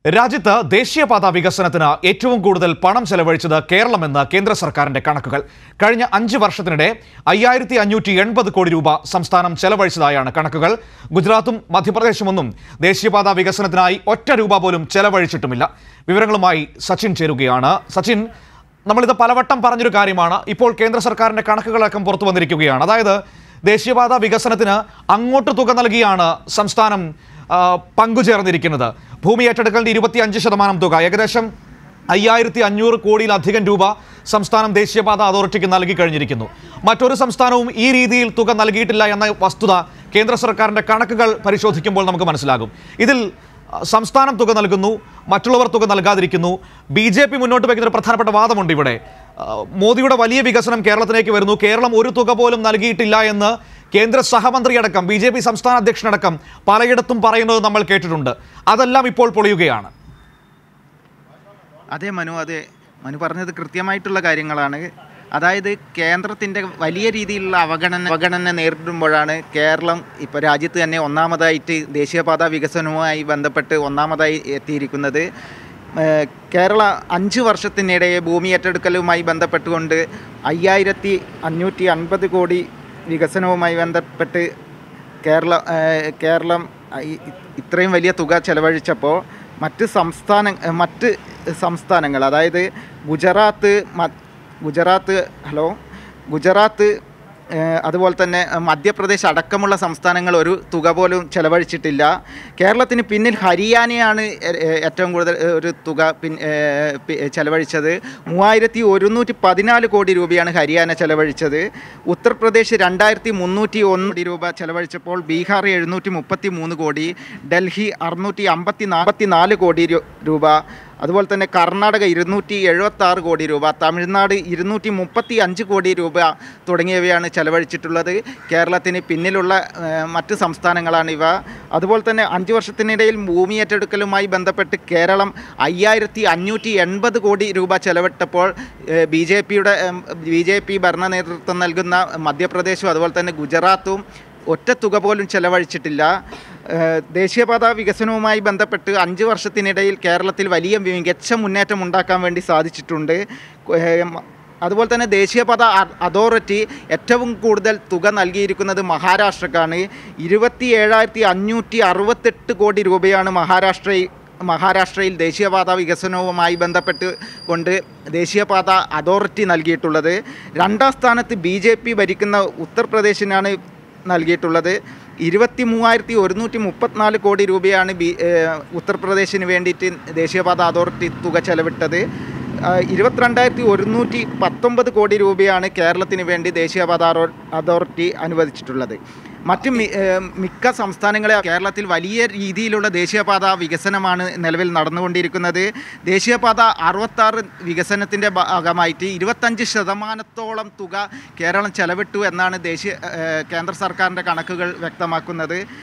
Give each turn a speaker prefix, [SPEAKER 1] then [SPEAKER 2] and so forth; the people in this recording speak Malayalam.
[SPEAKER 1] രാജ്യത്ത് ദേശീയപാത വികസനത്തിന് ഏറ്റവും കൂടുതൽ പണം ചെലവഴിച്ചത് കേരളമെന്ന് കേന്ദ്ര സർക്കാരിന്റെ കണക്കുകൾ കഴിഞ്ഞ അഞ്ച് വർഷത്തിനിടെ അയ്യായിരത്തി അഞ്ഞൂറ്റി എൺപത് കോടി രൂപ സംസ്ഥാനം ചെലവഴിച്ചതായാണ് കണക്കുകൾ ഗുജറാത്തും മധ്യപ്രദേശുമൊന്നും ദേശീയപാത വികസനത്തിനായി ഒറ്റ രൂപ പോലും ചെലവഴിച്ചിട്ടുമില്ല വിവരങ്ങളുമായി സച്ചിൻ ചേരുകയാണ് സച്ചിൻ നമ്മളിത് പലവട്ടം പറഞ്ഞൊരു കാര്യമാണ് ഇപ്പോൾ കേന്ദ്ര സർക്കാരിന്റെ കണക്കുകളടക്കം പുറത്തു വന്നിരിക്കുകയാണ് അതായത് ദേശീയപാത വികസനത്തിന് അങ്ങോട്ട് തുക നൽകിയാണ് സംസ്ഥാനം ആ, പങ്കുചേർന്നിരിക്കുന്നത് ഭൂമി ഏറ്റെടുക്കലിന്റെ ഇരുപത്തി അഞ്ച് ശതമാനം തുക ഏകദേശം അയ്യായിരത്തി അഞ്ഞൂറ് കോടിയിലധികം രൂപ സംസ്ഥാനം ദേശീയപാത അതോറിറ്റിക്ക് നൽകി കഴിഞ്ഞിരിക്കുന്നു മറ്റൊരു സംസ്ഥാനവും ഈ രീതിയിൽ തുക നൽകിയിട്ടില്ല എന്ന വസ്തുത കേന്ദ്ര സർക്കാരിന്റെ കണക്കുകൾ പരിശോധിക്കുമ്പോൾ നമുക്ക് മനസ്സിലാകും ഇതിൽ ആ, സംസ്ഥാനം തുക നൽകുന്നു മറ്റുള്ളവർ തുക നൽകാതിരിക്കുന്നു ബി ജെ പി മുന്നോട്ട് വയ്ക്കുന്ന ഒരു പ്രധാനപ്പെട്ട വാദമുണ്ട് ഇവിടെ ആ, മോദിയുടെ വലിയ വികസനം കേരളത്തിലേക്ക് വരുന്നു കേരളം ഒരു തുക പോലും നൽകിയിട്ടില്ല എന്ന് കേന്ദ്ര സഹമന്ത്രി അടക്കം ബി ജെ പി സംസ്ഥാന അധ്യക്ഷനടക്കം പലയിടത്തും പറയുന്നത് നമ്മൾ കേട്ടിട്ടുണ്ട് അതെല്ലാം ഇപ്പോൾ പൊളിയുകയാണ്
[SPEAKER 2] അതെ മനു അതെ മനു പറഞ്ഞത് കൃത്യമായിട്ടുള്ള കാര്യങ്ങളാണ് അതായത് കേന്ദ്രത്തിൻ്റെ വലിയ രീതിയിലുള്ള അവഗണന അവഗണന നേരിടുമ്പോഴാണ് കേരളം ഇപ്പോൾ രാജ്യത്ത് തന്നെ ഒന്നാമതായിട്ട് ദേശീയപാത വികസനവുമായി ബന്ധപ്പെട്ട് ഒന്നാമതായി എത്തിയിരിക്കുന്നത് ഏഹ് കേരള അഞ്ച് വർഷത്തിനിടെ ഭൂമി ഏറ്റെടുക്കലുമായി ബന്ധപ്പെട്ടുകൊണ്ട് അയ്യായിരത്തി അഞ്ഞൂറ്റി അൻപത് കോടി വികസനവുമായി ബന്ധപ്പെട്ട് കേരള ഏഹ് കേരളം ഈ- ഇത്രയും വലിയ തുക ചെലവഴിച്ചപ്പോൾ മറ്റ് സംസ്ഥാന ഏഹ് മറ്റ് സംസ്ഥാനങ്ങൾ അതായത് ഗുജറാത്ത് മ- ഗുജറാത്ത് ഹലോ ഗുജറാത്ത് ഏഹ് അതുപോലെ തന്നെ മധ്യപ്രദേശ് അടക്കമുള്ള സംസ്ഥാനങ്ങൾ ഒരു തുക പോലും ചെലവഴിച്ചിട്ടില്ല കേരളത്തിന് പിന്നിൽ ഹരിയാനയാണ് ഏ- ഏ- ഏറ്റവും കൂടുതൽ ഏ, ഒരു തുക പിൻ ഏഹ് പി- ചെലവഴിച്ചത് മൂവായിരത്തി ഒരുന്നൂറ്റി പതിനാല് കോടി രൂപയാണ് ഹരിയാന ചെലവഴിച്ചത് ഉത്തർപ്രദേശ് രണ്ടായിരത്തി മുന്നൂറ്റി ഒന്ന് കോടി രൂപ ചെലവഴിച്ചപ്പോൾ ബീഹാർ എഴുന്നൂറ്റി മുപ്പത്തി മൂന്ന് കോടി ഡൽഹി അറുന്നൂറ്റി അമ്പത്തി നാൽപ്പത്തി നാല് കോടി രു- രൂപ അതുപോലെ തന്നെ കർണാടക ഇരുന്നൂറ്റി എഴുപത്തി ആറ് കോടി രൂപ തമിഴ്നാട് ഇരുന്നൂറ്റി മുപ്പത്തി അഞ്ച് കോടി രൂപ തുടങ്ങിയവയാണ് ചെലവഴിച്ചിട്ടുള്ളത് കേരളത്തിന് പിന്നിലുള്ള ഏഹ്, മറ്റ് സംസ്ഥാനങ്ങളാണ് ഇവ അതുപോലെ തന്നെ അഞ്ച് വർഷത്തിനിടയിൽ ഭൂമി ഏറ്റെടുക്കലുമായി ബന്ധപ്പെട്ട് കേരളം അയ്യായിരത്തി അഞ്ഞൂറ്റി എൺപത് കോടി രൂപ ചെലവിട്ടപ്പോൾ ബി ജെ പിയുടെ ബി ജെ പി ഭരണ നേതൃത്വം നൽകുന്ന മധ്യപ്രദേശും അതുപോലെ തന്നെ ഗുജറാത്തും ഒറ്റ തുക പോലും ചെലവഴിച്ചിട്ടില്ല ഏഹ് ദേശീയപാത വികസനവുമായി ബന്ധപ്പെട്ട് അഞ്ച് വർഷത്തിനിടയിൽ കേരളത്തിൽ വലിയ മികച്ച മുന്നേറ്റം ഉണ്ടാക്കാൻ വേണ്ടി സാധിച്ചിട്ടുണ്ട് ഏഹ് മ- അതുപോലെ തന്നെ ദേശീയപാത അ- അതോറിറ്റി ഏറ്റവും കൂടുതൽ തുക നൽകിയിരിക്കുന്നത് മഹാരാഷ്ട്രക്കാണ് ഇരുപത്തി ഏഴായിരത്തി അഞ്ഞൂറ്റി അറുപത്തെട്ട് കോടി രൂപയാണ് മഹാരാഷ്ട്രയിൽ മഹാരാഷ്ട്രയിൽ ദേശീയപാത വികസനവുമായി ബന്ധപ്പെട്ട് കൊണ്ട് ദേശീയപാത അതോറിറ്റി നൽകിയിട്ടുള്ളത് രണ്ടാം സ്ഥാനത്ത് ബി ജെ പി ഭരിക്കുന്ന ഉത്തർപ്രദേശിനാണ് നൽകിയിട്ടുള്ളത് ഇരുപത്തി മൂവായിരത്തി ഒരുന്നൂറ്റി മുപ്പത്തിനാല് കോടി രൂപയാണ് ബി ഏഹ് ഉത്തർപ്രദേശിന് വേണ്ടിയിട്ട് ദേശീയപാത അതോറിറ്റി തുക ചെലവിട്ടത് ആഹ് ഇരുപത്തിരണ്ടായിരത്തി ഒരുന്നൂറ്റി പത്തൊമ്പത് കോടി രൂപയാണ് കേരളത്തിന് വേണ്ടി ദേശീയപാത അതോ- അതോറിറ്റി അനുവദിച്ചിട്ടുള്ളത് മറ്റ് മി- ഏഹ് മിക്ക സംസ്ഥാനങ്ങളെ കേരളത്തിൽ വലിയ രീതിയിലുള്ള ദേശീയപാത വികസനമാണ് നിലവിൽ നടന്നുകൊണ്ടിരിക്കുന്നത് ദേശീയപാത അറുപത്താറ് വികസനത്തിൻ്റെ ഭാഗമായിട്ട് ഇരുപത്തഞ്ച് ശതമാനത്തോളം തുക കേരളം ചെലവിട്ടു എന്നാണ് ദേശീയ ഏഹ് കേന്ദ്ര സർക്കാരിൻ്റെ കണക്കുകൾ വ്യക്തമാക്കുന്നത്